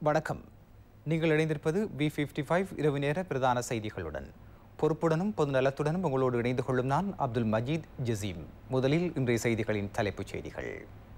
வணக்கம் நீங்கள் இணைந்திருப்பது பி ஃபிஃப்டி ஃபைவ் இரவு நேர பிரதான செய்திகளுடன் பொறுப்புடனும் பொது நலத்துடனும் உங்களோடு இணைந்து கொள்ளும் நான் அப்துல் மஜீத் ஜசீம் முதலில் இன்றைய செய்திகளின் தலைப்புச் செய்திகள்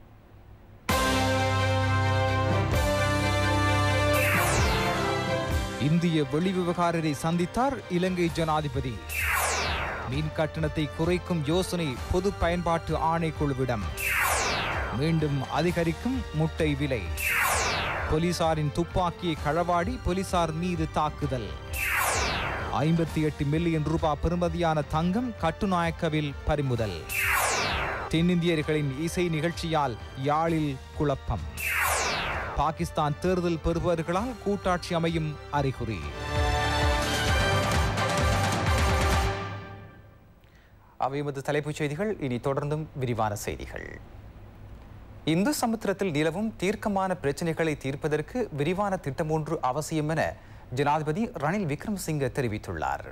இந்திய வெளிவிவகாரரை சந்தித்தார் இலங்கை ஜனாதிபதி மீன் கட்டணத்தை குறைக்கும் யோசனை பொது பயன்பாட்டு ஆணைக்குழுவிடம் மீண்டும் அதிகரிக்கும் முட்டை விலை போலீசாரின் துப்பாக்கியை களவாடி போலீசார் மீது தாக்குதல் ஐம்பத்தி எட்டு மில்லியன் ரூபாய் பெறுமதியான தங்கம் கட்டுநாயக்கவில் பறிமுதல் தென்னிந்தியர்களின் இசை நிகழ்ச்சியால் யாழில் குழப்பம் பாகிஸ்தான் தேர்தல் பெறுபவர்களால் கூட்டாட்சி அமையும் அறிகுறி அவை எமது தலைப்புச் செய்திகள் இனி தொடர்ந்தும் விரிவான செய்திகள் இந்து சமுத்திரத்தில் நிலவும் தீர்க்கமான பிரச்சினைகளை தீர்ப்பதற்கு விரிவான திட்டம் ஒன்று அவசியம் என ஜனாதிபதி ரணில் விக்ரமசிங்க தெரிவித்துள்ளார்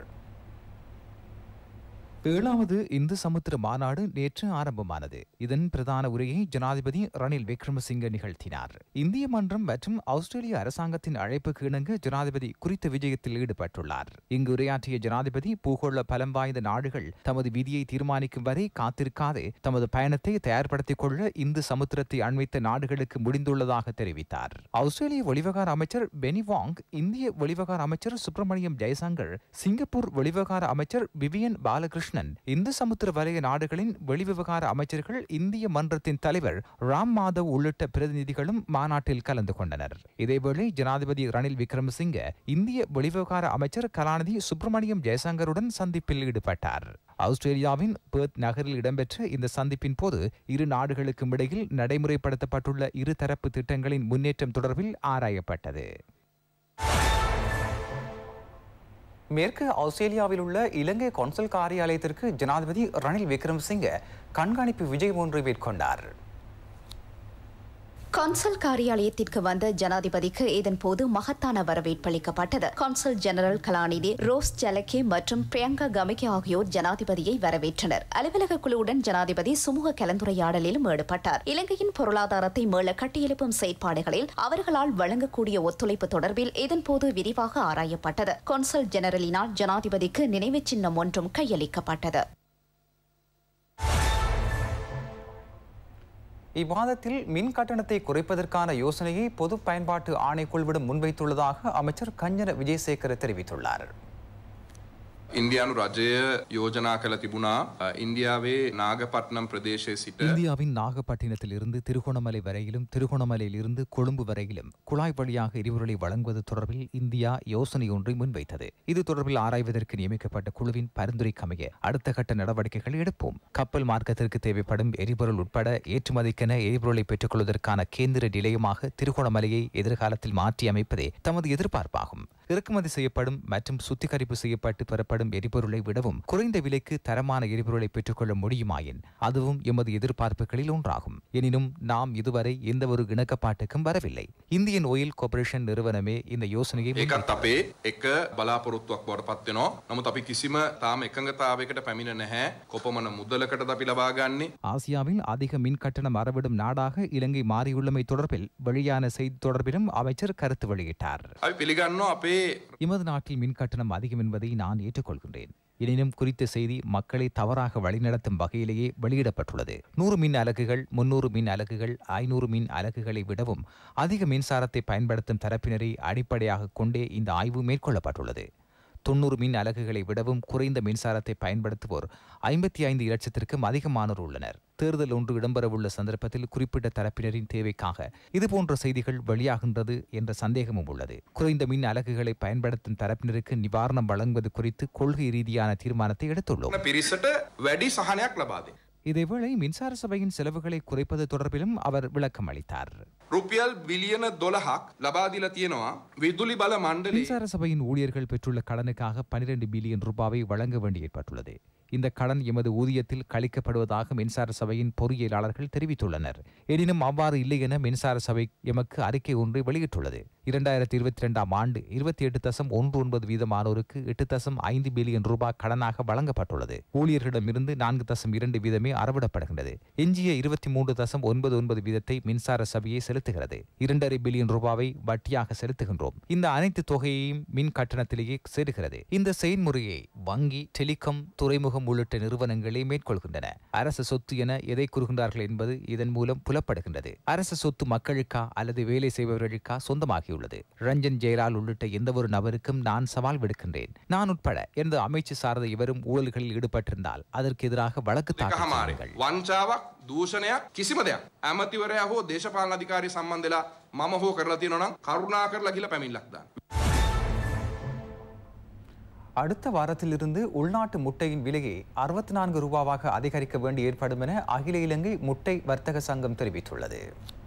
ஏழாவது இந்து சமுத்திர மாநாடு நேற்று ஆரம்பமானது இதன் பிரதான உரையை ஜனாதிபதி ரணில் விக்ரமசிங்க நிகழ்த்தினார் இந்திய மன்றம் மற்றும் ஆஸ்திரேலிய அரசாங்கத்தின் அழைப்புக்கு இணங்க ஜனாதிபதி குறித்த விஜயத்தில் ஈடுபட்டுள்ளார் இங்கு உரையாற்றிய ஜனாதிபதி பூகோள பலம் வாய்ந்த நாடுகள் தமது விதியை தீர்மானிக்கும் வரை காத்திருக்காது தமது பயணத்தை தயார்படுத்திக் கொள்ள இந்து சமுத்திரத்தை அண்மித்த நாடுகளுக்கு முடிந்துள்ளதாக தெரிவித்தார் ஆஸ்திரேலிய வெளிவகார அமைச்சர் பெனி வாங் இந்திய வெளிவகார அமைச்சர் சுப்பிரமணியம் ஜெயசங்கர் சிங்கப்பூர் வெளிவகார அமைச்சர் விவியன் பாலகிருஷ்ணன் இந்து சமுத்திர வலய நாடுகளின் வெளிவிவகார அமைச்சர்கள் இந்திய மன்றத்தின் தலைவர் ராம் மாதவ் உள்ளிட்ட பிரதிநிதிகளும் மாநாட்டில் கலந்து கொண்டனர் இதேவேளை ஜனாதிபதி ரணில் விக்ரமசிங்க இந்திய வெளிவிவகார அமைச்சர் கலாநிதி சுப்பிரமணியம் ஜெயசங்கருடன் சந்திப்பில் ஈடுபட்டார் ஆஸ்திரேலியாவின் பெர்த் நகரில் இடம்பெற்ற இந்த சந்திப்பின் போது இரு நாடுகளுக்கும் இடையில் நடைமுறைப்படுத்தப்பட்டுள்ள இருதரப்பு திட்டங்களின் முன்னேற்றம் தொடர்பில் ஆராயப்பட்டது மேற்கு ஆஸ்திரேலியாவில் உள்ள இலங்கை கொன்சல் காரியாலயத்திற்கு ஜனாதிபதி ரணில் விக்ரமசிங்க கண்காணிப்பு விஜயம் ஒன்றை மேற்கொண்டார் கான்சல் காரியாலயத்திற்கு வந்த ஜனாதிபதிக்கு இதன்போது மகத்தான வரவேற்பளிக்கப்பட்டது கான்சல் ஜெனரல் கலாநிதி ரோஸ் ஜலகே மற்றும் பிரியங்கா கமிகே ஆகியோர் ஜனாதிபதியை வரவேற்றனர் அலுவலக குழுவுடன் ஜனாதிபதி சுமூக கலந்துரையாடலிலும் ஈடுபட்டார் இலங்கையின் பொருளாதாரத்தை மீள கட்டியெழுப்பும் செயற்பாடுகளில் அவர்களால் வழங்கக்கூடிய ஒத்துழைப்பு தொடர்பில் இதன்போது விரிவாக ஆராயப்பட்டது கான்சல் ஜெனரலினால் ஜனாதிபதிக்கு நினைவுச் சின்னம் ஒன்றும் கையளிக்கப்பட்டது இவ்வாதத்தில் மின் கட்டணத்தை குறைப்பதற்கான யோசனையை பொது பயன்பாட்டு ஆணைக்குழுவிடம் முன்வைத்துள்ளதாக அமைச்சர் கஞ்சன விஜயசேகர தெரிவித்துள்ளார் ඉන්දයානු රජය යෝජනා කළ තිබුණා අ, ඉන්දියාවේ නාගපට්නම් ප්‍රදේශය සිට இந்தியாவின் நாகப்பட்டினத்தில் இருந்து திருகோணமலை வரையிலும் திருகோணமலையில் இருந்து கொழும்பு வரையிலும் குழாய் வழியாக எரிபொருளை வழங்குவது தொடர்பில் இந்தியா யோசனை ஒன்றை முன்வைத்தது இது தொடர்பில் ஆராய்வதற்கு நியமிக்கப்பட்ட குழுவின் பரிந்துரைக்கமைய அடுத்த கட்ட நடவடிக்கைகள் எடுப்போம் கப்பல் மார்க்கத்திற்கு தேவைப்படும் எரிபொருள் உட்பட ஏற்றுமதிக்கென எரிபொருளை பெற்றுக்கொள்வதற்கான கேந்திர நிலையமாக திருகோணமலையை எதிர்காலத்தில் மாற்றி அமைப்பதே தமது எதிர்பார்ப்பாகும் இறக்குமதி செய்யப்படும் மற்றும் சுத்திகரிப்பு செய்யப்பட்டு பெறப்படும் எரிபொருளை விடவும் குறைந்த விலைக்கு தரமான எரிபொருளை பெற்றுக்கொள்ள முடியுமாயின் அதுவும் எமது எதிர்பார்ப்புகளில் ஒன்றாகும் எனினும் நாம் இதுவரை எந்த ஒரு இணக்கப்பாட்டுக்கும் வரவில்லை இந்தியன் ஆயில் கார்ப்பரேஷன் நிறுவனமே இந்த யோசனையை ඒකත් අපේ එක බලාපොරොත්තුවක් බවට පත්වෙනවා නමුත් අපි කිසිම තාම එකඟතාවකට පැමිණ නැහැ කොපමන මුදලකට අපි ලබාගන්නේ ஆசியாவில் அதிக மின் கட்டணம் அறவிடும் நாடாக இலங்கை மாறியுள்ளமை தொடர்பில் வெளியான செய்தி தொடர்பிலும் அமைச்சர் கருத்து வெளியிட்டார் අපි පිළිගන්නවා අපේ எமது நாட்டில் மின் கட்டணம் அதிகம் என்பதை நான் ஏற்றுக்கொள்கின்றேன் எனினும் குறித்த செய்தி மக்களை தவறாக வழிநடத்தும் வகையிலேயே வெளியிடப்பட்டுள்ளது நூறு மின் அலகுகள் முன்னூறு மின் அலகுகள் ஐநூறு மின் அலகுகளை விடவும் அதிக மின்சாரத்தை பயன்படுத்தும் தரப்பினரை அடிப்படையாக கொண்டே இந்த ஆய்வு மேற்கொள்ளப்பட்டுள்ளது தொண்ணூறு மின் அலகுகளை விடவும் குறைந்த மின்சாரத்தை பயன்படுத்துவோர் ஐம்பத்தி ஐந்து லட்சத்திற்கும் அதிகமானோர் உள்ளனர் தேர்தல் ஒன்று இடம்பெறவுள்ள சந்தர்ப்பத்தில் குறிப்பிட்ட தரப்பினரின் தேவைக்காக இதுபோன்ற செய்திகள் வெளியாகின்றது என்ற சந்தேகமும் உள்ளது குறைந்த மின் அலகுகளை பயன்படுத்தும் தரப்பினருக்கு நிவாரணம் வழங்குவது குறித்து கொள்கை ரீதியான தீர்மானத்தை எடுத்துள்ளோம் පිරිසට වැඩි සහනයක් ලබාදේ. இதேவேளை மின்சார சபையின் செலவுகளை குறைப்பது தொடர்பிலும் அவர் விளக்கம் அளித்தார் රුපියල් බිලියන දොළහක් ලබාදිල තියෙනවා විදුලි බල මණ්ඩලේ மின்சார சபையின் ஊழியர்கள் பெற்றுள்ள கடனுக்காக பனிரெண்டு பில்லியன் ரூபாவை வழங்க வேண்டி ஏற்பட்டுள்ளது இந்த கடன் எமது ஊதியத்தில் கழிக்கப்படுவதாக மின்சார சபையின் பொறியியலாளர்கள் தெரிவித்துள்ளனர் எனினும் அவ்வாறு இல்லை என மின்சார சபை எமக்கு அறிக்கை ஒன்றை வெளியிட்டுள்ளது இரண்டாயிரத்தி இருபத்தி இரண்டாம் ஆண்டு இருபத்தி எட்டு தசம் ஒன்று ஒன்பது வீதமானோருக்கு எட்டு தசம் ஐந்து பில்லியன் ரூபாய் கடனாக வழங்கப்பட்டுள்ளது ஊழியர்களிடமிருந்து நான்கு தசம் இரண்டு வீதமே அறவிடப்படுகின்றது எஞ்சிய இருபத்தி மூன்று தசம் ஒன்பது ஒன்பது வீதத்தை மின்சார சபையே செலுத்துகிறது இரண்டரை பில்லியன் ரூபாவை வட்டியாக செலுத்துகின்றோம் இந்த அனைத்து தொகையையும் மின் கட்டணத்திலேயே சேருகிறது இந்த செயல்முறையை வங்கி டெலிகாம் துறைமுகம் உள்ளிட்ட நிறுவனங்களே மேற்கொள்கின்றன அரசு சொத்து என எதை கூறுகின்றார்கள் என்பது இதன் மூலம் புலப்படுகின்றது அரசு சொத்து மக்களுக்கா அல்லது வேலை செய்பவர்களுக்கா சொந்தமாகியுள்ளது ரஞ்சன் ஜெயலால் உள்ளிட்ட எந்தவொரு நபருக்கும் நான் சவால் விடுக்கின்றேன் நான் உட்பட எனது அமைச்சு சார்ந்த இவரும் ஊழல்களில் ஈடுபட்டிருந்தால் அதற்கு எதிராக வழக்கு தாக்கல் එකහමාරි. செய்யுங்கள் වංචාවක් දූෂණයක් කිසිම දෙයක්. ඇමතිවරයා හෝ දේශපාලන අධිකාරී සම්බන්ධලා මම හෝ කරලා තියෙනවා නම් කරුණා කරලා කියලා පැමිණිල්ලක් දාන්න. அடுத்த வாரத்திலிருந்து உள்நாட்டு முட்டையின் விலையை அறுபத்தி நான்கு ரூபாவாக அதிகரிக்க வேண்டி ஏற்படும் என அகில இலங்கை முட்டை வர்த்தக சங்கம் தெரிவித்துள்ளது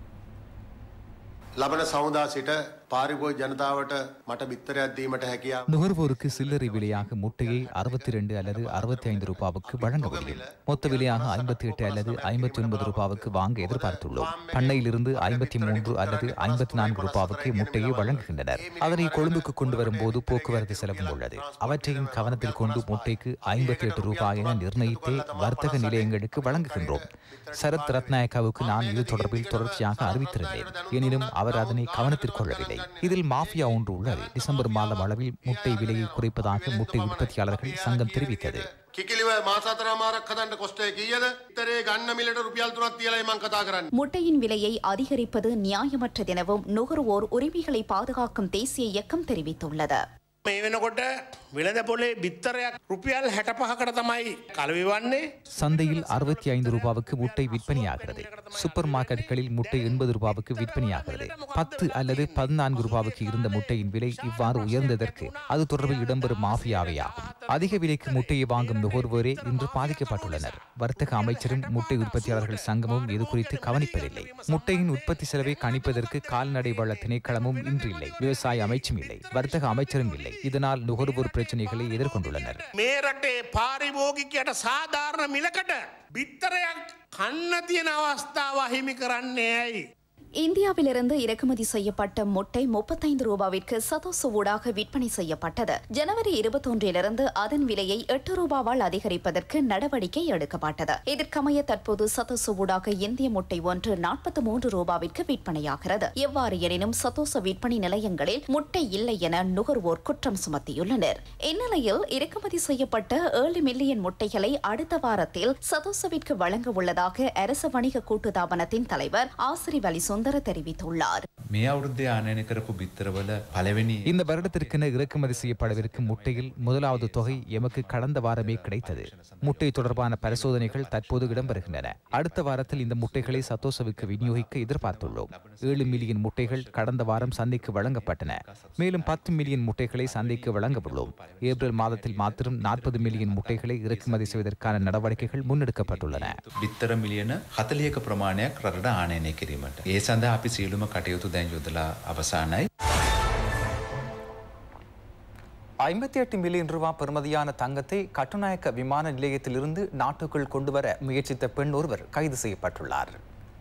ලබන සමුදා සිට පාරිභෝග ජනතාවට මට බිත්තරයක් දීමට හැකියාව நுகர்வோருக்கு சில்லறை விலையாக முட்டையை அறுபத்தி ரெண்டு அல்லது அறுபத்தி ஐந்து ரூபாவுக்கு வழங்க முடியும் மொத்த விலையாக ஐம்பத்தி எட்டு அல்லது ஐம்பத்தி ஒன்பது ரூபாவுக்கு வாங்க எதிர்பார்த்துள்ளோம் பண்ணையிலிருந்து ஐம்பத்தி மூன்று அல்லது ஐம்பத்தி நான்கு ரூபாவுக்கு முட்டையை வழங்குகின்றனர் அதனை கொழும்புக்கு கொண்டு வரும்போது போக்குவரத்து செலவும் உள்ளது அவற்றையும் கவனத்தில் கொண்டு முட்டைக்கு ஐம்பத்தி எட்டு ரூபாய் என நிர்ணயித்தே வர்த்தக நிலையங்களுக்கு வழங்குகின்றோம் சரத் ரத்நாயக்காவுக்கு நான் இது தொடர்பில் தொடர்ச்சியாக அறிவித்திருந்தேன் எனினும் அவர் அதனை கவனத்தில் கொள்ளவில்லை இதில் மாஃபியா ஒன்று உள்ளது டிசம்பர் மாதம் அளவில் முட்டை விலையை குறைப்பதாக முட்டை உற்பத்தியாளர்கள் சங்கம் தெரிவித்தது කිකිලිව මාසාතරමාරක් හදන්ට කොස්ටය කියද තරේ ගන්න මිලට රුපියල් තුනත් තියලයි මං කතා කරන්න முட்டையின் விலையை அதிகரிப்பது நியாயமற்றதெனவும் நுகர்வோர் உரிமைகளை பாதுகாக்கும் தேசிய இயக்கம் தெரிவித்துள்ளது මේ වෙනකොට වෙළඳ පොලේ බිත්තරයක් රුපියල් හැට පහකට තමයි කලවිවන්නේ சந்தையில் அறுபத்தி ஐந்து ரூபாவுக்கு முட்டை விற்பனையாகிறது சூப்பர் மார்க்கெட்டுகளில் முட்டை எண்பது ரூபாவுக்கு விற்பனையாகிறது பத்து அல்லது பதினான்கு ரூபாவுக்கு இருந்த முட்டையின் விலை இவ்வாறு உயர்ந்ததற்கு அது தொடர்பில் இடம்பெறும் மாஃபியாவே ஆகும் அதிக விலைக்கு முட்டையை வாங்கும் நுகர்வோரே இன்று பாதிக்கப்பட்டுள்ளனர் வர்த்தக அமைச்சரும் முட்டை உற்பத்தியாளர்கள் சங்கமும் இது குறித்து கவனிப்பதில்லை முட்டையின் உற்பத்தி செலவை கணிப்பதற்கு கால்நடை வள திணைக்களமும் இன்று இல்லை விவசாய அமைச்சும் இல்லை வர்த்தக அமைச்சரும் இல்லை இதனால் நுகர்வோர் பிரச்சனைகளை எதிர்கொண்டுள்ளனர் මේ රටේ පාරිභෝගිකයට සාධාරණ මිලකට බිත්තරයක් කන්න තියෙන අවස්ථාව අහිමි කරන්නේ ඇයි. இந்தியாவிலிருந்து இறக்குமதி செய்யப்பட்ட முட்டை முப்பத்தைந்து ரூபாவிற்கு சதோசு ஊடாக விற்பனை செய்யப்பட்டது ஜனவரி இருபத்தொன்றிலிருந்து அதன் விலையை எட்டு ரூபாவால் அதிகரிப்பதற்கு நடவடிக்கை எடுக்கப்பட்டது இதற்கமைய தற்போது சதோசு ஊடாக இந்திய முட்டை ஒன்று நாற்பத்தி மூன்று ரூபாவிற்கு விற்பனையாகிறது எவ்வாறு எனினும் சதோச விற்பனை நிலையங்களில் முட்டை இல்லை என நுகர்வோர் குற்றம் சுமத்தியுள்ளனர் இந்நிலையில் இறக்குமதி செய்யப்பட்ட ஏழு மில்லியன் முட்டைகளை அடுத்த வாரத்தில் சதோசவிற்கு வழங்க உள்ளதாக அரசு வணிக கூட்டுத்தாபனத்தின் தலைவர் ஆசிரி வலி சுந்தர தெரிவித்துள்ளார் මේ අවුරුද්ධ ආනයන කරපු බිත්තරවල පළවෙනි இந்த வருடத்திற்கென இறக்குமதி செய்யப்படவிருக்கும் முட்டையில் முதலாவது தொகை எமக்கு கடந்த வாரமே கிடைத்தது முட்டை தொடர்பான பரிசோதனைகள் தற்போது இடம்பெறுகின்றன அடுத்த வாரத்தில் இந்த முட்டைகளை சத்தோசவுக்கு விநியோகிக்க எதிர்பார்த்துள்ளோம் ஏழு மில்லியன் முட்டைகள் கடந்த வாரம் சந்தைக்கு வழங்கப்பட்டன மேலும் பத்து மில்லியன் முட்டைகளை சந்தைக்கு வழங்க உள்ளோம் ஏப்ரல் மாதத்தில் மாத்திரம் நாற்பது மில்லியன் முட்டைகளை இறக்குமதி செய்வதற்கான நடவடிக்கைகள் முன்னெடுக்கப்பட்டுள்ளன බිත්තර මිලියන හතලියක ප්‍රමාණයක් රට ආනයනය කිරීමට. ඒ සඳහා අපි සියලුම කටයුතු දැන් යොදලා අවසානයි. ஐம்பத்தி எட்டு மில்லியன் ரூபாய் பெறுமதியான தங்கத்தை கட்டுநாயக்க விமான நிலையத்திலிருந்து நாட்டுக்குள் கொண்டுவர முயற்சித்த பெண் ஒருவர் கைது செய்யப்பட்டுள்ளார்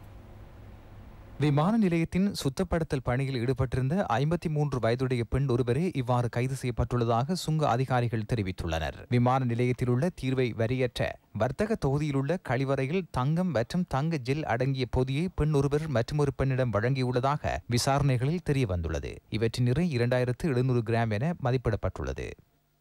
விமான நிலையத்தின் சுத்தப்படுத்தல் பணியில் ஈடுபட்டிருந்த ஐம்பத்தி மூன்று வயதுடைய பெண் ஒருவரே இவ்வாறு கைது செய்யப்பட்டுள்ளதாக சுங்க அதிகாரிகள் தெரிவித்துள்ளனர் விமான நிலையத்தில் உள்ள தீர்வை வரியற்ற வர்த்தக தொகுதியிலுள்ள கழிவறையில் தங்கம் மற்றும் தங்க ஜெல் அடங்கிய பொதியை பெண் ஒருவர் மற்றொரு பெண்ணிடம் வழங்கியுள்ளதாக விசாரணைகளில் தெரிய வந்துள்ளது இவற்றின் நிறை இரண்டாயிரத்து எழுநூறு கிராம் என மதிப்பிடப்பட்டுள்ளது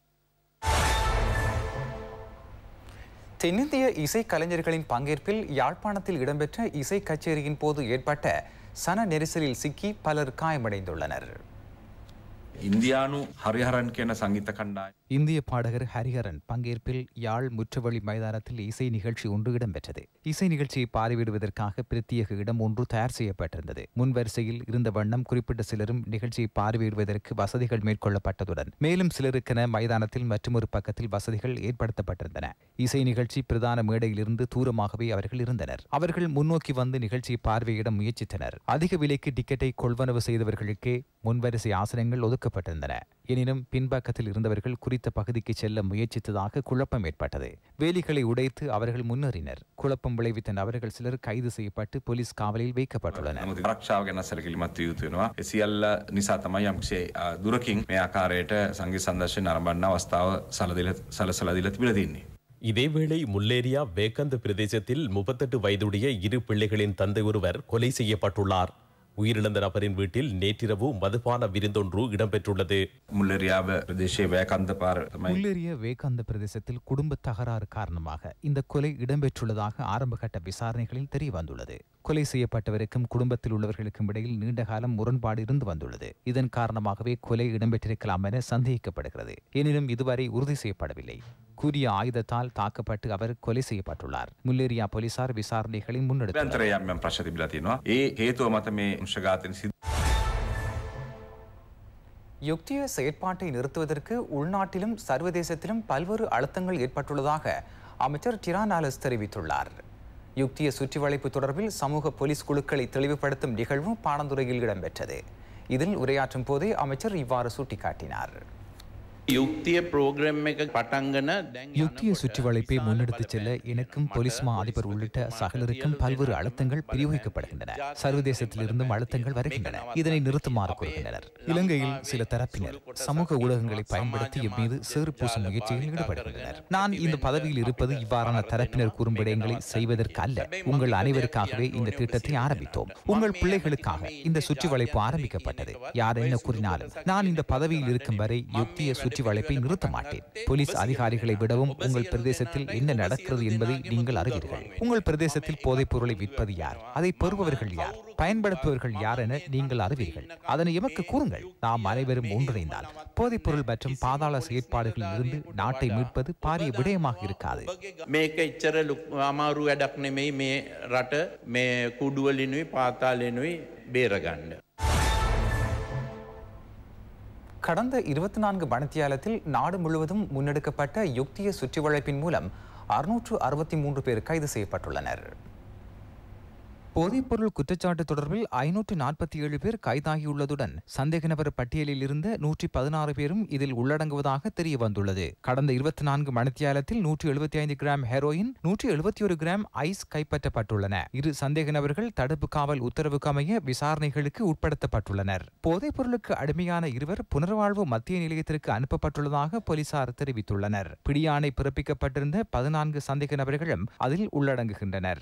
தென்னிந்திய இசை கலைஞர்களின் பங்கேற்பில் யாழ்ப்பாணத்தில் இடம்பெற்ற இசை கச்சேரியின் போது ஏற்பட்ட சன நெரிசலில் சிக்கி பலர் காயமடைந்துள்ளனர் ඉන්දයානු හරිහරන් කියන සංගීත කණ්ඩාය. இந்திய பாடகர் ஹரிஹரன் பங்கேற்பில் யாழ் முற்றுவழி மைதானத்தில் இசை நிகழ்ச்சி ஒன்று இடம்பெற்றது இசை நிகழ்ச்சியை பார்வையிடுவதற்காக பிரத்யேக இடம் ஒன்று தயார் செய்யப்பட்டிருந்தது முன் வரிசையில் இருந்த வண்ணம் குறிப்பிட்ட சிலரும் நிகழ்ச்சியை பார்வையிடுவதற்கு வசதிகள் மேற்கொள்ளப்பட்டதுடன் மேலும் சிலருக்கென மைதானத்தில் மற்றொரு பக்கத்தில் வசதிகள் ஏற்படுத்தப்பட்டிருந்தன இசை நிகழ்ச்சி பிரதான மேடையிலிருந்து தூரமாகவே அவர்கள் இருந்தனர் அவர்கள் முன்னோக்கி வந்து நிகழ்ச்சியை பார்வையிட முயற்சித்தனர் அதிக விலைக்கு டிக்கெட்டை கொள்வனவு செய்தவர்களுக்கே முன்வரிசை ஆசனங்கள் ஒதுக்கப்பட்டன ஒதுக்கப்பட்டிருந்தன எனினும் பின்பக்கத்தில் இருந்தவர்கள் குறித்த பகுதிக்கு செல்ல முயற்சித்ததாக குழப்பம் ஏற்பட்டது வேலிகளை உடைத்து அவர்கள் முன்னேறினர் குழப்பம் விளைவித்த நபர்கள் சிலர் கைது செய்யப்பட்டு போலீஸ் காவலில் வைக்கப்பட்டுள்ளனர் නමුත් ආරක්ෂාව ගැන සැලකිලිමත් විය යුතු වෙනවා. ඒ සියල්ල නිසා තමයි යම්කිසි අ, දුරකින් මේ ආකාරයට සංගීත සංදර්ශන නරඹන්න අවස්ථාව සලදිල සලසලා දීලා තිබිලා තියෙන්නේ. இதேவேளை முல்லேரியா வேக்கந்த பிரதேசத்தில் முப்பத்தெட்டு வயதுடைய இரு பிள்ளைகளின் தந்தை ஒருவர் கொலை செய்யப்பட்டுள்ளார் உயிரிழந்த நபரின் வீட்டில் நேற்றிரவு மதுபான விருந்தொன்று இடம்பெற்றுள்ளது මුල්ලරියාව ප්‍රදේශයේ වෑකන්ද පාර තමයි முள்ளேறிய வேகாந்த பிரதேசத்தில் குடும்ப தகராறு காரணமாக இந்த கொலை இடம்பெற்றுள்ளதாக ஆரம்பகட்ட விசாரணைகளில் தெரிய வந்துள்ளது கொலை செய்யப்பட்டவருக்கும் குடும்பத்தில் உள்ளவர்களுக்கும் இடையில் நீண்ட காலம் முரண்பாடு இருந்து வந்துள்ளது இதன் காரணமாகவே கொலை இடம்பெற்றிருக்கலாம் என சந்தேகிக்கப்படுகிறது எனினும் இதுவரை உறுதி செய்யப்படவில்லை கூறிய ஆயுதத்தால் தாக்கப்பட்டு அவர் கொலை செய்யப்பட்டுள்ளார் முல்லேரியா போலீசார் விசாரணைகளை முன்னெடுத்தனர் අභ්‍යන්තරය යම් යම් ප්‍රශ්න තිබිලා තියෙනවා. ඒ හේතුව මත මේ වංශඝාතන සිදු யுக்திய செயற்பாட்டை நிறுத்துவதற்கு உள்நாட்டிலும் சர்வதேசத்திலும் பல்வேறு அழுத்தங்கள் ஏற்பட்டுள்ளதாக அமைச்சர் டிரானாலஸ் தெரிவித்துள்ளார் யுக்திய சுற்றிவளைப்பு தொடர்பில் சமூக போலீஸ் குழுக்களை தெளிவுபடுத்தும் நிகழ்வும் பாணந்துறையில் இடம்பெற்றது இதில் உரையாற்றும் போதே அமைச்சர் இவ்வாறு சுட்டிக்காட்டினார் යුක්තිය ප්‍රෝග්‍රම් එක පටන්ගන දැන් யுக்திய சுற்றிவளைப்பை முன்னெடுத்துச் செல்ல எனக்கும் போலீஸ் மா அதிபர் உள்ளிட்ட சகலருக்கும் பல்வேறு அழுத்தங்கள் பிரயோகிக்கப்படுகின்றன சர்வதேசத்திலிருந்தும் அழுத்தங்கள் வருகின்றன இதனை நிறுத்துமாறு கூறுகின்றனர் இலங்கையில் சில தரப்பினர் சமூக ஊடகங்களை பயன்படுத்தி எம் மீது சேறு பூசும் முயற்சியில் ஈடுபடுகின்றனர் நான் இந்த பதவியில் இருப்பது இவ்வாறான தரப்பினர் கூறும் விடயங்களை செய்வதற்கு அல்ல உங்கள் அனைவருக்காகவே இந்த திட்டத்தை ஆரம்பித்தோம் உங்கள் பிள்ளைகளுக்காக இந்த சுற்றி வளைப்பு ஆரம்பிக்கப்பட்டது யார் என்ன கூறினாலும் நான் இந்த பதவியில் இருக்கும் வரை யுக்திய சுற்றி வளைப்பை நிறுத்த மாட்டேன் போலீஸ் அதிகாரிகளை விடவும் உங்கள் பிரதேசத்தில் என்ன நடக்கிறது என்பதை நீங்கள் அறிவீர்கள் உங்கள் பிரதேசத்தில் போதைப் பொருளை விற்பது யார் அதை பெறுபவர்கள் யார் பயன்படுத்துபவர்கள் யார் என நீங்கள் அறிவீர்கள் அதனை எமக்கு கூறுங்கள் நாம் அனைவரும் ஒன்றிணைந்தால் போதைப் பொருள் மற்றும் பாதாள செயற்பாடுகளில் இருந்து நாட்டை மீட்பது பாரிய விடயமாக இருக்காது මේක එච්චර ලොකු අමාරු වැඩක් නෙමෙයි මේ රට මේ කුඩුවලිනුයි පාතාලෙනුයි බේරගන්න. கடந்த இருபத்தி நான்கு மணித்தியாலத்தில் நாடு முழுவதும் முன்னெடுக்கப்பட்ட யுக்திய சுற்றிவளைப்பின் மூலம் அறுநூற்று அறுபத்தி மூன்று பேர் கைது செய்யப்பட்டுள்ளனர் போதைப்பொருள் குற்றச்சாட்டு தொடர்பில் ஐநூற்று நாற்பத்தி ஏழு பேர் கைதாகியுள்ளதுடன் சந்தேக நபர் பட்டியலில் இருந்த நூற்றி பதினாறு பேரும் இதில் உள்ளடங்குவதாக தெரிய வந்துள்ளது கடந்த இருபத்தி நான்கு மணித்தியாலத்தில் நூற்றி எழுபத்தி ஐந்து கிராம் ஹெரோயின் நூற்றி எழுபத்தி ஒரு கிராம் ஐஸ் கைப்பற்றப்பட்டுள்ளன இரு சந்தேக நபர்கள் தடுப்பு காவல் உத்தரவுக்கு அமைய விசாரணைகளுக்கு உட்படுத்தப்பட்டுள்ளனர் போதைப் பொருளுக்கு அடிமையான இருவர் புனர்வாழ்வு மத்திய நிலையத்திற்கு அனுப்பப்பட்டுள்ளதாக போலீசார் தெரிவித்துள்ளனர் பிடியாணை பிறப்பிக்கப்பட்டிருந்த பதினான்கு சந்தேக நபர்களும் அதில் உள்ளடங்குகின்றனர்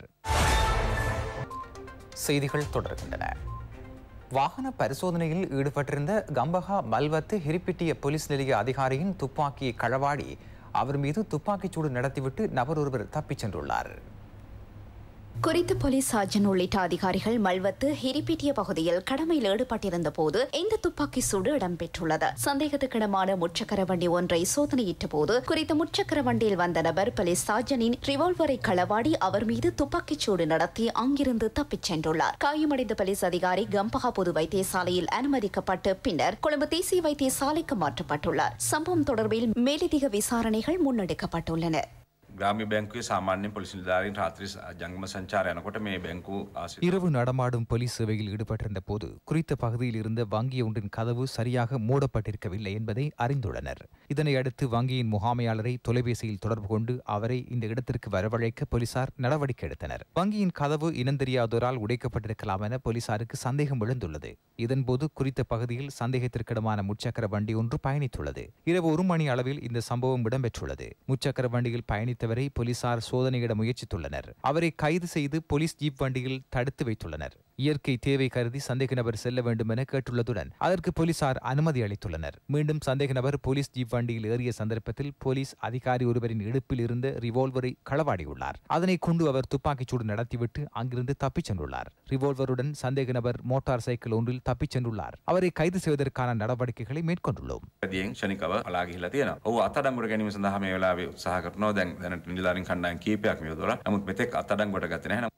செய்திகள் தொடர்கின்றன வாகன பரிசோதனையில் ஈடுபட்டிருந்த கம்பஹா மல்வத்து ஹிரிப்பிட்டிய போலீஸ் நிலைய அதிகாரியின் துப்பாக்கியை களவாடி அவர் மீது துப்பாக்கிச்சூடு நடத்திவிட்டு நபர் ஒருவர் தப்பிச் சென்றுள்ளார் குறித்த போலீஸ் சார்ஜன் உள்ளிட்ட அதிகாரிகள் மல்வத்து ஹிரிப்பிட்டிய பகுதியில் கடமையில் ஈடுபட்டிருந்த போது இந்த துப்பாக்கி சூடு இடம்பெற்றுள்ளது சந்தேகத்துக்கிடமான முச்சக்கர வண்டி ஒன்றை சோதனையிட்ட போது குறித்த முச்சக்கர வண்டியில் வந்த நபர் போலீஸ் சார்ஜனின் ரிவால்வரை களவாடி அவர் மீது துப்பாக்கிச் சூடு நடத்தி அங்கிருந்து தப்பிச் சென்றுள்ளார் காயமடைந்த போலீஸ் அதிகாரி கம்பஹா பொது வைத்தியசாலையில் அனுமதிக்கப்பட்டு பின்னர் கொழும்பு தேசிய வைத்தியசாலைக்கு மாற்றப்பட்டுள்ளார் சம்பவம் தொடர்பில் மேலதிக விசாரணைகள் முன்னெடுக்கப்பட்டுள்ளன ග්‍රාමි බැංකුවේ සාමාන්‍ය පොලිසි නිලධාරීන් රාත්‍රී ජංගම සංචාරය යනකොට මේ බැංකු ආසිත இரவு நடமாடும் போலீஸ் சேவையில் ஈடுபட்டிருந்த போது குறித்த பகுதியில் இருந்த வங்கி ஒன்றின் கதவு சரியாக மூடப்பட்டிருக்கவில்லை என்பதை அறிந்துள்ளனர் இதனை அடுத்து வங்கியின் முகாமையாளரை தொலைபேசியில் தொடர்பு கொண்டு அவரை இந்த இடத்திற்கு வரவழைக்க போலீசார் நடவடிக்கை எடுத்தனர் வங்கியின் கதவு இனந்தெரியாதோரால் உடைக்கப்பட்டிருக்கலாம் என போலீசாருக்கு சந்தேகம் எழுந்துள்ளது இதன்போது குறித்த பகுதியில் சந்தேகத்திற்கிடமான முச்சக்கர வண்டி ஒன்று பயணித்துள்ளது இரவு ஒரு மணி அளவில் இந்த சம்பவம் இடம்பெற்றுள்ளது முச்சக்கர வண்டியில் பயணித்தவரை போலீசார் சோதனையிட முயற்சித்துள்ளனர் அவரை கைது செய்து போலீஸ் ஜீப் வண்டியில் தடுத்து வைத்துள்ளனர் இயற்கை தேவை கருதி சந்தேக நபர் செல்ல வேண்டும் என கேட்டுள்ளதுடன் அதற்கு போலீசார் அனுமதி அளித்துள்ளனர் மீண்டும் சந்தேக நபர் போலீஸ் ஜீப் வண்டியில் ஏறிய சந்தர்ப்பத்தில் போலீஸ் அதிகாரி ஒருவரின் இடுப்பில் இருந்த ரிவால்வரை களவாடியுள்ளார் அதனை கொண்டு அவர் துப்பாக்கிச்சூடு நடத்திவிட்டு அங்கிருந்து தப்பிச் சென்றுள்ளார் ரிவால்வருடன் சந்தேக நபர் மோட்டார் சைக்கிள் ஒன்றில் தப்பிச் சென்றுள்ளார் அவரை கைது செய்வதற்கான நடவடிக்கைகளை மேற்கொண்டுள்ளோம் දියෙන් ෂනිකව පලා ගිහිලා තියෙනවා. ඔහු අත්අඩංගුවට ගැනීම සඳහා මේ වෙලාවේ උත්සාහ කරනවා. දැන් දැනට නිලධාරීන් කණ්ඩායම් කීපයක් මියදොලා. නමුත් මෙතෙක් අත්අඩංගුවට ගත්තේ නැහැ.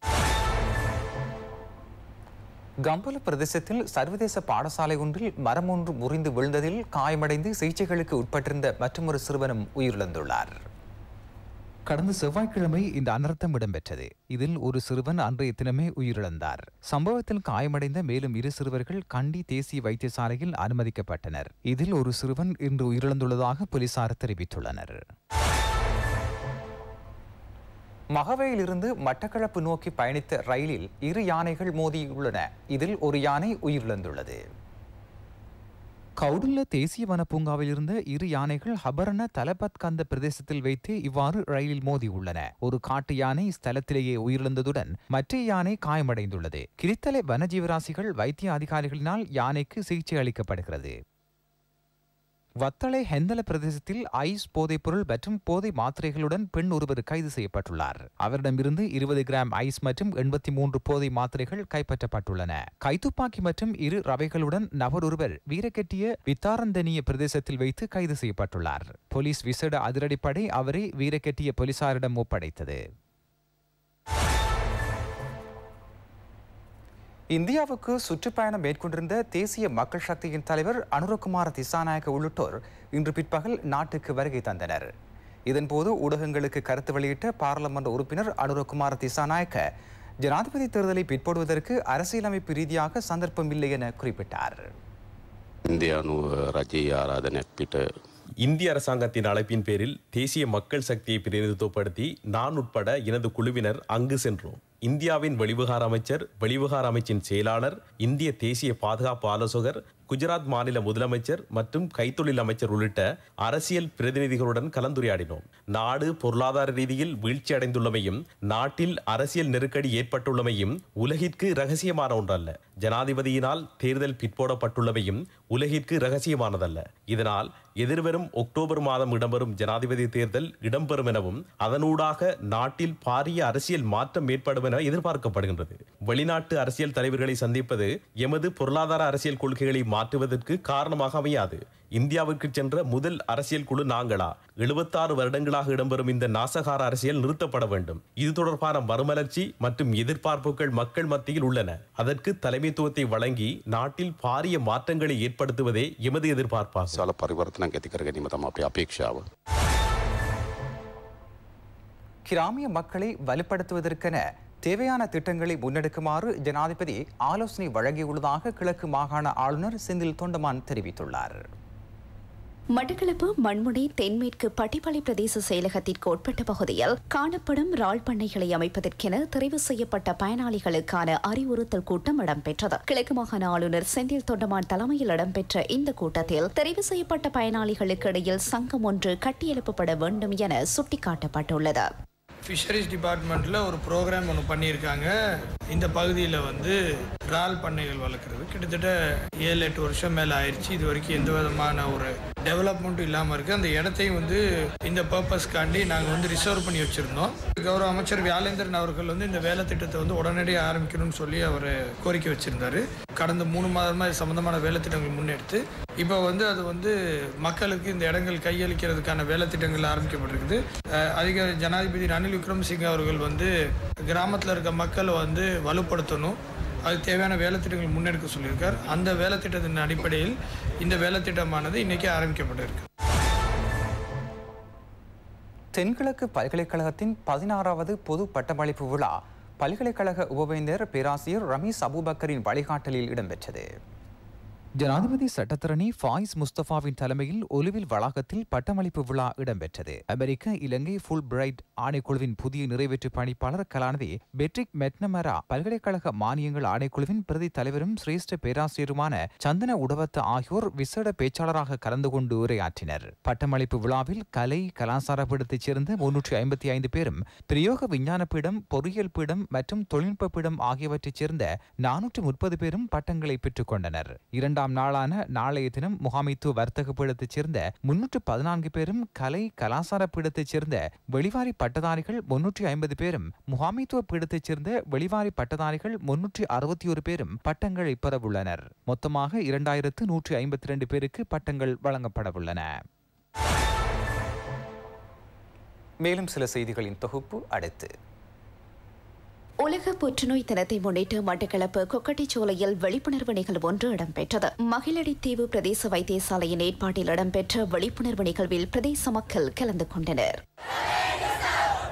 கம்பல பிரதேசத்தில் சர்வதேச பாடசாலை ஒன்றில் மரம் ஒன்று முறிந்து விழுந்ததில் காயமடைந்து சிகிச்சைகளுக்கு உட்பட்டிருந்த மற்றொரு சிறுவனும் உயிரிழந்துள்ளார் கடந்த செவ்வாய்க்கிழமை இந்த அனர்த்தம் இடம்பெற்றது இதில் ஒரு சிறுவன் அன்றைய தினமே உயிரிழந்தார் சம்பவத்தில் காயமடைந்த மேலும் இரு சிறுவர்கள் கண்டி தேசிய வைத்தியசாலையில் அனுமதிக்கப்பட்டனர் இதில் ஒரு சிறுவன் இன்று உயிரிழந்துள்ளதாக போலீசார் தெரிவித்துள்ளனர் மகவையிலிருந்து மட்டக்களப்பு நோக்கி பயணித்த ரயிலில் இரு யானைகள் மோதியுள்ளன இதில் ஒரு யானை உயிரிழந்துள்ளது கவுடுல்ல தேசிய வன பூங்காவில் இருந்த இரு யானைகள் ஹபரண தலபத் கந்த பிரதேசத்தில் வைத்து இவ்வாறு ரயிலில் மோதியுள்ளன ஒரு காட்டு யானை ஸ்தலத்திலேயே உயிரிழந்ததுடன் மற்ற யானை காயமடைந்துள்ளது கிரித்தலை வனஜீவராசிகள் வைத்திய அதிகாரிகளினால் யானைக்கு சிகிச்சை அளிக்கப்படுகிறது வத்தளை ஹெந்தல பிரதேசத்தில் ஐஸ் போதைப்பொருள் மற்றும் போதை மாத்திரைகளுடன் பெண் ஒருவர் கைது செய்யப்பட்டுள்ளார் அவரிடமிருந்து இருபது கிராம் ஐஸ் மற்றும் எண்பத்தி மூன்று போதை மாத்திரைகள் கைப்பற்றப்பட்டுள்ளன கைத்துப்பாக்கி மற்றும் இரு ரவைகளுடன் நபர் ஒருவர் வீரக்கெட்டிய வித்தாரந்தனிய பிரதேசத்தில் வைத்து கைது செய்யப்பட்டுள்ளார் போலீஸ் விசேட அதிரடிப்படை அவரை வீரக்கெட்டிய போலீசாரிடம் ஒப்படைத்தது இந்தியாவுக்கு சுற்றுப்பயணம் மேற்கொண்டிருந்த தேசிய மக்கள் சக்தியின் தலைவர் அனுரகுமார திசாநாயக்க உள்ளிட்டோர் இன்று பிற்பகல் நாட்டுக்கு வருகை தந்தனர் இதன்போது ஊடகங்களுக்கு கருத்து வெளியிட்ட பாராளுமன்ற உறுப்பினர் அனுரகுமார திசாநாயக்க ஜனாதிபதி தேர்தலை பிற்படுவதற்கு அரசியலமைப்பு ரீதியாக சந்தர்ப்பம் இல்லை என குறிப்பிட்டார் ඉන්දයානු රජයේ ආරාධනයක් පිට இந்திய அரசாங்கத்தின் அழைப்பின் பேரில் தேசிய மக்கள் சக்தியை பிரதிநிதித்துவப்படுத்தி நான் உட்பட எனது குழுவினர் அங்கு சென்றோம் இந்தியாவின் வெளிவிகார அமைச்சர் வெளிவிகார அமைச்சின் செயலாளர் இந்திய தேசிய பாதுகாப்பு ஆலோசகர் குஜராத் மாநில முதலமைச்சர் மற்றும் கைத்தொழில் அமைச்சர் உள்ளிட்ட அரசியல் பிரதிநிதிகளுடன் கலந்துரையாடினோம் நாடு பொருளாதார ரீதியில் வீழ்ச்சி அடைந்துள்ளமையும் நாட்டில் அரசியல் நெருக்கடி ஏற்பட்டுள்ளமையும் உலகிற்கு ரகசியமான ஒன்றல்ல ஜனாதிபதியினால் தேர்தல் பிற்போடப்பட்டுள்ளமையும் உலகிற்கு ரகசியமானதல்ல இதனால் எதிர்வரும் அக்டோபர் மாதம் இடம்பெறும் ஜனாதிபதி தேர்தல் இடம்பெறும் எனவும் அதனூடாக நாட்டில் பாரிய அரசியல் மாற்றம் ஏற்படும் என எதிர்பார்க்கப்படுகின்றது வெளிநாட்டு அரசியல் தலைவர்களை சந்திப்பது எமது பொருளாதார அரசியல் கொள்கைகளை மாற்றுவதற்கு காரணமாக அமையாது இந்தியாவுக்கு சென்ற முதல் அரசியல் குழு நாங்களா எழுபத்தாறு வருடங்களாக இடம்பெறும் இந்த நாசகார அரசியல் நிறுத்தப்பட வேண்டும் இது தொடர்பான மறுமலர்ச்சி மற்றும் எதிர்பார்ப்புகள் மக்கள் மத்தியில் உள்ளன அதற்கு தலைமைத்துவத்தை வழங்கி நாட்டில் பாரிய மாற்றங்களை ஏற்படுத்துவதே எமது எதிர்பார்ப்பாகும் සල පරිවර්තනයක් ඇති කර ගැනීම තම අපේ අපේක්ෂාව. கிராமிய மக்களை வலுப்படுத்துவதற்கென தேவையான திட்டங்களை முன்னெடுக்குமாறு ஜனாதிபதி ஆலோசனை வழங்கியுள்ளதாக கிழக்கு மாகாண ஆளுநர் செந்தில் தொண்டமான் தெரிவித்துள்ளார் மட்டக்களப்பு மண்முனை தென்மேற்கு பட்டிப்பளை பிரதேச செயலகத்திற்கு உட்பட்ட பகுதியில் காணப்படும் ராள் பண்ணைகளை அமைப்பதற்கென தெரிவு செய்யப்பட்ட பயனாளிகளுக்கான அறிவுறுத்தல் கூட்டம் இடம்பெற்றது கிழக்கு மாகாண ஆளுநர் செந்தில் தொண்டமான் தலைமையில் இடம்பெற்ற இந்த கூட்டத்தில் தெரிவு செய்யப்பட்ட பயனாளிகளுக்கு இடையில் சங்கம் ஒன்று கட்டியெழுப்பப்பட வேண்டும் என சுட்டிக்காட்டப்பட்டுள்ளது ஃபிஷரிஸ் டிபார்ட்மெண்ட்டில் ஒரு ப்ரோக்ராம் ஒன்று பண்ணியிருக்காங்க இந்த பகுதியில் வந்து இறால் பண்ணைகள் வளர்க்குறது கிட்டத்தட்ட ஏழு எட்டு வருஷம் மேலே ஆயிடுச்சு இது வரைக்கும் எந்த விதமான ஒரு டெவலப்மெண்ட்டும் இல்லாமல் இருக்குது அந்த இடத்தையும் வந்து இந்த பர்பஸ்க்காண்டி நாங்கள் வந்து ரிசர்வ் பண்ணி வச்சுருந்தோம் கௌரவ அமைச்சர் வியாலேந்திரன் அவர்கள் வந்து இந்த வேலை திட்டத்தை வந்து உடனடியாக ஆரம்பிக்கணும்னு சொல்லி அவர் கோரிக்கை வச்சுருந்தாரு கடந்த மூணு மாதமாக இது சம்மந்தமான வேலை திட்டங்கள் முன்னெடுத்து இப்போ வந்து அது வந்து மக்களுக்கு இந்த இடங்கள் கையளிக்கிறதுக்கான வேலை திட்டங்கள் ஆரம்பிக்கப்பட்டிருக்குது அஹ் அதிக ஜனாதிபதி ரணில் விக்ரமசிங்க அவர்கள் வந்து கிராமத்தில் இருக்க மக்களை வந்து வலுப்படுத்தணும் அதுக்கு தேவையான வேலை திட்டங்கள் முன்னெடுக்க சொல்லியிருக்கார் அந்த வேலை திட்டத்தின் அடிப்படையில் இந்த வேலை திட்டமானது இன்னைக்கு ஆரம்பிக்கப்பட்டிருக்கு தென்கிழக்கு பல்கலைக்கழகத்தின் பதினாறாவது பொது பட்டமளிப்பு விழா பல்கலைக்கழக உபவேந்தர் பேராசிரியர் ரமீஸ் அபூபக்கரின் வழிகாட்டலில் இடம்பெற்றது ஜனாதிபதி சட்டத்தரணி ஃபாயிஸ் முஸ்தபாவின் தலைமையில் ஒலிவில் வளாகத்தில் பட்டமளிப்பு விழா இடம்பெற்றது அமெரிக்க இலங்கை ஃபுல் பிரைட் ஆணைக்குழுவின் புதிய நிறைவேற்று பணிப்பாளர் கலாநிதி பெட்ரிக் மெட்னமரா பல்கலைக்கழக மானியங்கள் ஆணைக்குழுவின் பிரதி தலைவரும் சிரேஷ்ட பேராசிரியருமான சந்தன உடவத்த ஆகியோர் விசேட பேச்சாளராக கலந்து கொண்டு உரையாற்றினர் பட்டமளிப்பு விழாவில் கலை கலாசார பீடத்தைச் சேர்ந்த முன்னூற்றி ஐம்பத்தி ஐந்து பேரும் பிரயோக விஞ்ஞான பீடம் பொறியியல் பீடம் மற்றும் தொழில்நுட்ப பீடம் ஆகியவற்றைச் சேர்ந்த நானூற்று முப்பது பேரும் பட்டங்களை பெற்றுக் கொண்டனர் இரண்டாம் நாளான நாளைய தினம் முகாமைத்துவ வர்த்தக பீடத்தைச் சேர்ந்த முன்னூற்று பதினான்கு பேரும் கலை கலாசார பீடத்தைச் சேர்ந்த வெளிவாரி பட்டதாரிகள் முன்னூற்றி ஐம்பது பேரும் முகாமைத்துவ பீடத்தைச் சேர்ந்த வெளிவாரி பட்டதாரிகள் முன்னூற்றி அறுபத்தி ஒரு பேரும் பட்டங்களை பெறவுள்ளனர் மொத்தமாக இரண்டாயிரத்து நூற்றி ஐம்பத்தி ரெண்டு பேருக்கு பட்டங்கள் வழங்கப்படவுள்ளன மேலும் சில செய்திகளின் தொகுப்பு அடுத்து உலக புற்றுநோய் தினத்தை முன்னிட்டு மட்டக்களப்பு கொக்கட்டிச்சோலையில் விழிப்புணர்வு நிகழ்வு ஒன்று இடம்பெற்றது மகிழடித்தீவு பிரதேச வைத்தியசாலையின் ஏற்பாட்டில் இடம்பெற்ற விழிப்புணர்வு நிகழ்வில் பிரதேச மக்கள் கலந்து கொண்டனர்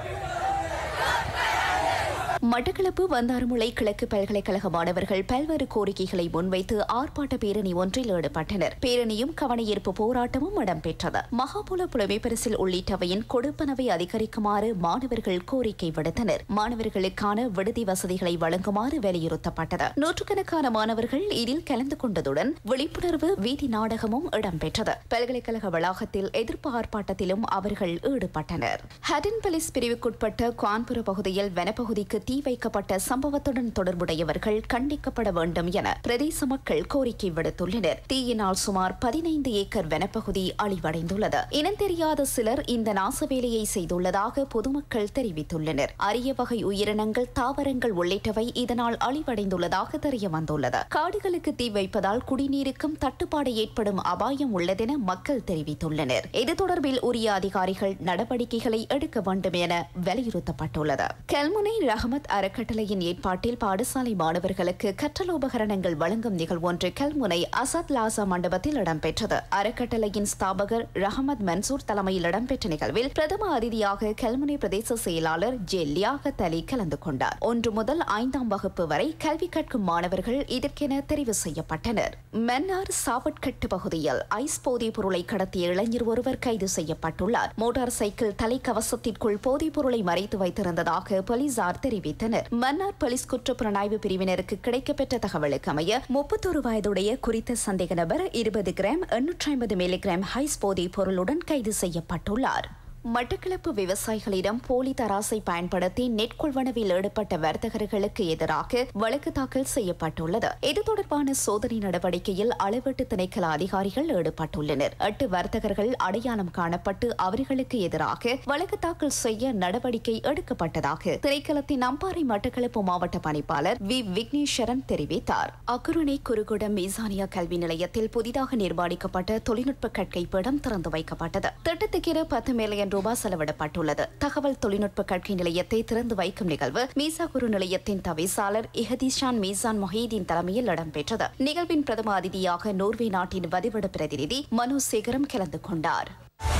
மட்டக்களப்பு வந்தாறுமுளை கிழக்கு பல்கலைக்கழக மாணவர்கள் பல்வேறு கோரிக்கைகளை முன்வைத்து ஆர்ப்பாட்ட பேரணி ஒன்றில் ஈடுபட்டனர் பேரணியும் கவனஈர்ப்பு போராட்டமும் இடம்பெற்றது மகாபுல புலமை பரிசில் உள்ளிட்டவையின் கொடுப்பனவை அதிகரிக்குமாறு மாணவர்கள் கோரிக்கை விடுத்தனர் மாணவர்களுக்கான விடுதி வசதிகளை வழங்குமாறு வலியுறுத்தப்பட்டது நூற்றுக்கணக்கான மாணவர்கள் இதில் கலந்து கொண்டதுடன் விழிப்புணர்வு வீதி நாடகமும் இடம்பெற்றது பல்கலைக்கழக வளாகத்தில் எதிர்ப்பு ஆர்ப்பாட்டத்திலும் அவர்கள் ஈடுபட்டனர் ஹடன் பலிஸ் பிரிவுக்குட்பட்ட குவான்புர பகுதியில் வனப்பகுதிக்கு தீ வைக்கப்பட்ட சம்பவத்துடன் தொடர்புடையவர்கள் கண்டிக்கப்பட வேண்டும் என பிரதேச மக்கள் கோரிக்கை விடுத்துள்ளனர் தீயினால் சுமார் பதினைந்து ஏக்கர் வனப்பகுதி அழிவடைந்துள்ளது இனம் தெரியாத சிலர் இந்த நாசவேலையை செய்துள்ளதாக பொதுமக்கள் தெரிவித்துள்ளனர் அரிய வகை உயிரினங்கள் தாவரங்கள் உள்ளிட்டவை இதனால் அழிவடைந்துள்ளதாக தெரிய வந்துள்ளது காடுகளுக்கு தீ வைப்பதால் குடிநீருக்கும் தட்டுப்பாடு ஏற்படும் அபாயம் உள்ளதென மக்கள் தெரிவித்துள்ளனர் இது தொடர்பில் உரிய அதிகாரிகள் நடவடிக்கைகளை எடுக்க வேண்டும் என வலியுறுத்தப்பட்டுள்ளது கல்முனை ரஹமத் அறக்கட்டளையின் ஏற்பாட்டில் பாடசாலை மாணவர்களுக்கு கற்றலோபகரணங்கள் வழங்கும் நிகழ்வொன்று கல்முனை அசத் லாசா மண்டபத்தில் இடம்பெற்றது அறக்கட்டளையின் ஸ்தாபகர் ரஹமத் மன்சூர் தலைமையில் இடம்பெற்ற நிகழ்வில் பிரதம அதிதியாக கல்முனை பிரதேச செயலாளர் ஜே லியாகத் அலி கலந்து கொண்டார் ஒன்று முதல் ஐந்தாம் வகுப்பு வரை கல்வி கற்கும் மாணவர்கள் இதற்கென தெரிவு செய்யப்பட்டனர் மன்னார் சாவட்கட்டு பகுதியில் ஐஸ் போதைப் பொருளை கடத்திய இளைஞர் ஒருவர் கைது செய்யப்பட்டுள்ளார் மோட்டார் சைக்கிள் தலைக்கவசத்திற்குள் போதைப் பொருளை மறைத்து வைத்திருந்ததாக போலீசார் தெரிவித்தனர் மன்னார் போலீஸ் குற்றப்புலனாய்வு பிரிவினருக்கு கிடைக்கப்பெற்ற தகவலுக்கு அமைய முப்பத்தொரு வயதுடைய குறித்த சந்தேக நபர் இருபது கிராம் எண்ணூற்றி ஐம்பது மில்லிகிராம் ஹைஸ் போதைப் பொருளுடன் கைது செய்யப்பட்டுள்ளார் மட்டக்களப்பு விவசாயிகளிடம் போலி தராசை பயன்படுத்தி நெட் கொள்வனவில் ஈடுபட்ட வர்த்தகர்களுக்கு எதிராக வழக்கு தாக்கல் செய்யப்பட்டுள்ளது இது தொடர்பான சோதனை நடவடிக்கையில் அளவீட்டு திணைக்கள அதிகாரிகள் ஈடுபட்டுள்ளனர் எட்டு வர்த்தகர்கள் அடையாளம் காணப்பட்டு அவர்களுக்கு எதிராக வழக்கு தாக்கல் செய்ய நடவடிக்கை எடுக்கப்பட்டதாக திணைக்களத்தின் அம்பாறை மட்டக்களப்பு மாவட்ட பணிப்பாளர் வி விக்னேஸ்வரன் தெரிவித்தார் அக்குருணை குறுகுடம் மீசானியா கல்வி நிலையத்தில் புதிதாக நிர்மாணிக்கப்பட்ட தொழில்நுட்ப கற்கைப்பீடம் திறந்து வைக்கப்பட்டது திட்டத்துக்கு பத்து மில்லியன் ரூபாய் செலவிடப்பட்டுள்ளது தகவல் தொழில்நுட்ப கல்வி நிலையத்தை திறந்து வைக்கும் நிகழ்வு மீசாகுரு நிலையத்தின் தவிசாளர் இஹதீஷான் மீசான் மொஹீதீன் தலைமையில் இடம்பெற்றது நிகழ்வின் பிரதம அதிதியாக நோர்வே நாட்டின் வதிவிட பிரதிநிதி மனு சேகரம் கலந்து கொண்டார்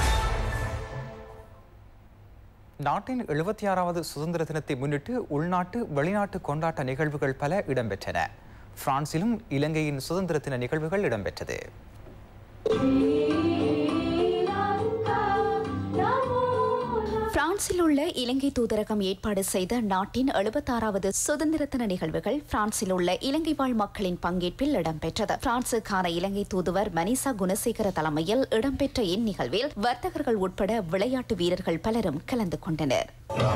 நாட்டின் எழுபத்தி ஆறாவது சுதந்திர தினத்தை முன்னிட்டு உள்நாட்டு வெளிநாட்டு கொண்டாட்ட நிகழ்வுகள் பல இடம்பெற்றன பிரான்சிலும் இலங்கையின் சுதந்திர தின நிகழ்வுகள் இடம்பெற்றது பிரான்சில் உள்ள இலங்கை தூதரகம் ஏற்பாடு செய்த நாட்டின் எழுபத்தாறாவது சுதந்திர தின நிகழ்வுகள் பிரான்சில் உள்ள இலங்கை வாழ் மக்களின் பங்கேற்பில் இடம்பெற்றது பிரான்சுக்கான இலங்கை தூதுவர் மனிசா குணசேகர தலைமையில் இடம்பெற்ற இந்நிகழ்வில் வர்த்தகர்கள் உட்பட விளையாட்டு வீரர்கள் பலரும் கலந்து கொண்டனர்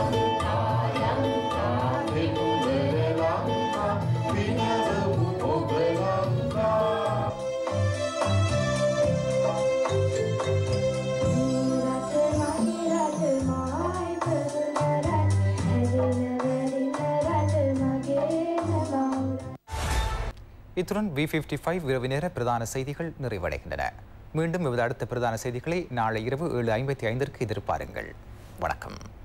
இத்துடன் வி பிப்டி ஃபைவ் இரவு நேர பிரதான செய்திகள் நிறைவடைகின்றன மீண்டும் விவது அடுத்த பிரதான செய்திகளை நாளை இரவு ஏழு ஐம்பத்தி ஐந்திற்கு எதிர்பாருங்கள் வணக்கம்